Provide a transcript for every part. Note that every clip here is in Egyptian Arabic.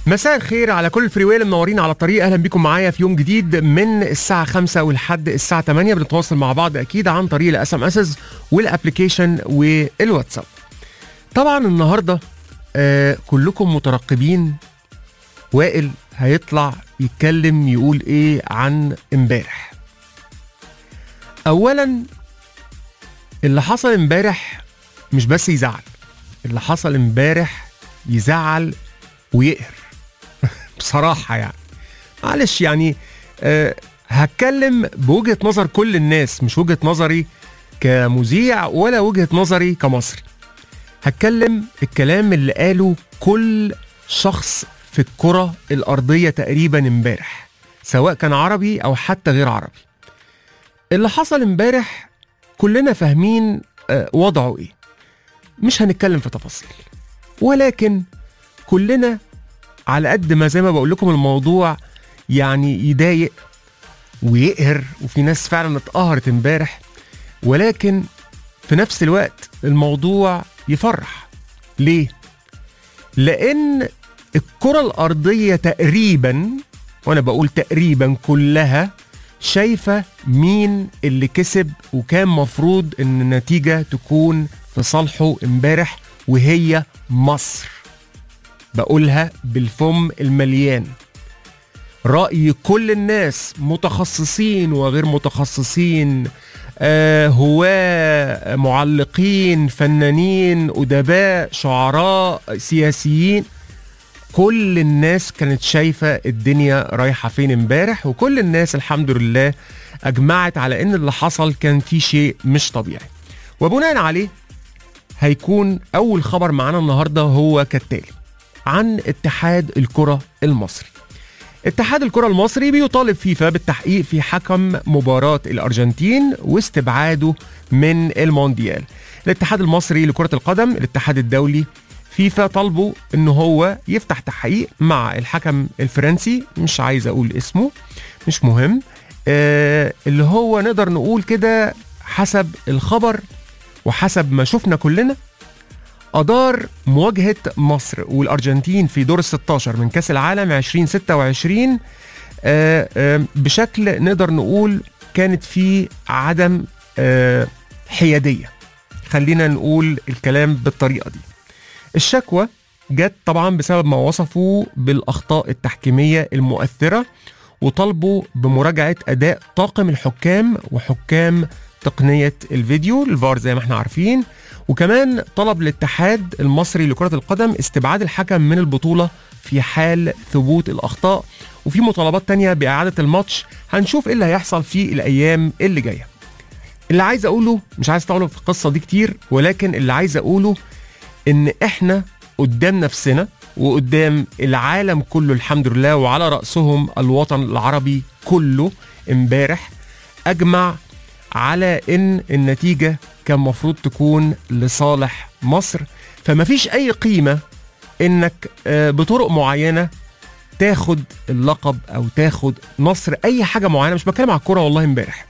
مساء الخير على كل الفريويل اللي منورين على الطريق اهلا بيكم معايا في يوم جديد من الساعه 5 ولحد الساعه 8 بنتواصل مع بعض اكيد عن طريق الاس ام اسز والابلكيشن والواتساب طبعا النهارده آه كلكم مترقبين وائل هيطلع يتكلم يقول ايه عن امبارح اولا اللي حصل امبارح مش بس يزعل اللي حصل امبارح يزعل ويقهر بصراحه يعني معلش يعني أه هتكلم بوجهه نظر كل الناس مش وجهه نظري كمذيع ولا وجهه نظري كمصري هتكلم الكلام اللي قاله كل شخص في الكره الارضيه تقريبا امبارح سواء كان عربي او حتى غير عربي اللي حصل امبارح كلنا فاهمين أه وضعه ايه مش هنتكلم في تفاصيل ولكن كلنا على قد ما زي ما بقول لكم الموضوع يعني يضايق ويقهر وفي ناس فعلا اتقهرت امبارح ولكن في نفس الوقت الموضوع يفرح ليه؟ لأن الكرة الأرضية تقريبا وأنا بقول تقريبا كلها شايفة مين اللي كسب وكان مفروض إن النتيجة تكون في صالحه امبارح وهي مصر بقولها بالفم المليان رأي كل الناس متخصصين وغير متخصصين آه هواة معلقين فنانين أدباء شعراء سياسيين كل الناس كانت شايفة الدنيا رايحة فين امبارح وكل الناس الحمد لله أجمعت على إن اللي حصل كان فيه شيء مش طبيعي وبناء عليه هيكون أول خبر معانا النهاردة هو كالتالي عن اتحاد الكرة المصري اتحاد الكرة المصري بيطالب فيفا بالتحقيق في حكم مباراة الأرجنتين واستبعاده من المونديال الاتحاد المصري لكرة القدم الاتحاد الدولي فيفا طالبوا ان هو يفتح تحقيق مع الحكم الفرنسي مش عايز اقول اسمه مش مهم آه اللي هو نقدر نقول كده حسب الخبر وحسب ما شفنا كلنا أدار مواجهة مصر والأرجنتين في دور ال 16 من كأس العالم 2026 آآ آآ بشكل نقدر نقول كانت فيه عدم حيادية خلينا نقول الكلام بالطريقة دي الشكوى جت طبعا بسبب ما وصفوا بالأخطاء التحكيمية المؤثرة وطالبوا بمراجعة أداء طاقم الحكام وحكام تقنية الفيديو الفار زي ما احنا عارفين وكمان طلب الاتحاد المصري لكرة القدم استبعاد الحكم من البطولة في حال ثبوت الأخطاء وفي مطالبات تانية بإعادة الماتش هنشوف ايه اللي هيحصل في الأيام اللي جاية اللي عايز أقوله مش عايز أطول في القصة دي كتير ولكن اللي عايز أقوله إن إحنا قدام نفسنا وقدام العالم كله الحمد لله وعلى رأسهم الوطن العربي كله امبارح أجمع على ان النتيجه كان مفروض تكون لصالح مصر فما فيش اي قيمه انك بطرق معينه تاخد اللقب او تاخد نصر اي حاجه معينه مش بتكلم على الكوره والله امبارح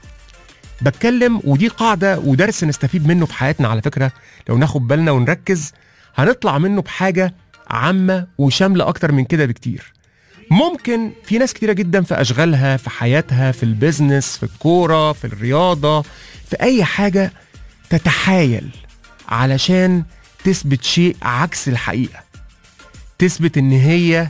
بتكلم ودي قاعده ودرس نستفيد منه في حياتنا على فكره لو ناخد بالنا ونركز هنطلع منه بحاجه عامه وشامله اكتر من كده بكتير ممكن في ناس كتيرة جدا في أشغالها في حياتها في البيزنس في الكورة في الرياضة في أي حاجة تتحايل علشان تثبت شيء عكس الحقيقة تثبت إن هي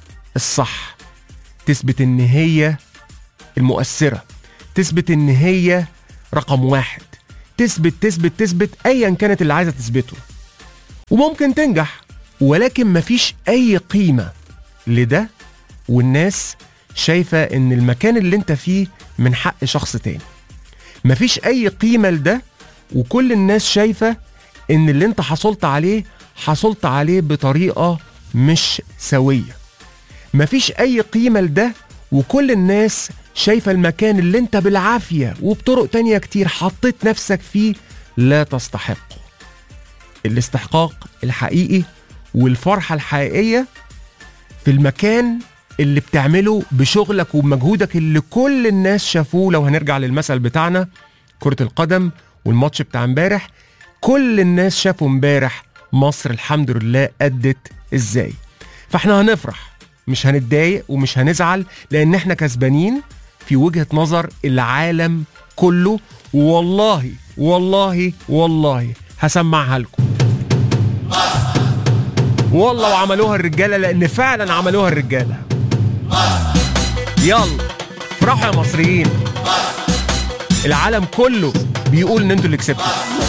الصح تثبت إن هي المؤثرة تثبت إن هي رقم واحد تثبت تثبت تثبت أيا كانت اللي عايزة تثبته وممكن تنجح ولكن مفيش أي قيمة لده والناس شايفة ان المكان اللي انت فيه من حق شخص تاني مفيش اي قيمة لده وكل الناس شايفة ان اللي انت حصلت عليه حصلت عليه بطريقة مش سوية مفيش اي قيمة لده وكل الناس شايفة المكان اللي انت بالعافية وبطرق تانية كتير حطيت نفسك فيه لا تستحقه الاستحقاق الحقيقي والفرحة الحقيقية في المكان اللي بتعمله بشغلك وبمجهودك اللي كل الناس شافوه لو هنرجع للمثل بتاعنا كرة القدم والماتش بتاع امبارح كل الناس شافوا امبارح مصر الحمد لله أدت ازاي فاحنا هنفرح مش هنتضايق ومش هنزعل لان احنا كسبانين في وجهه نظر العالم كله والله والله والله هسمعها لكم والله وعملوها الرجاله لان فعلا عملوها الرجاله يلا افرحوا يا مصريين العالم كله بيقول ان انتوا اللي كسبتوا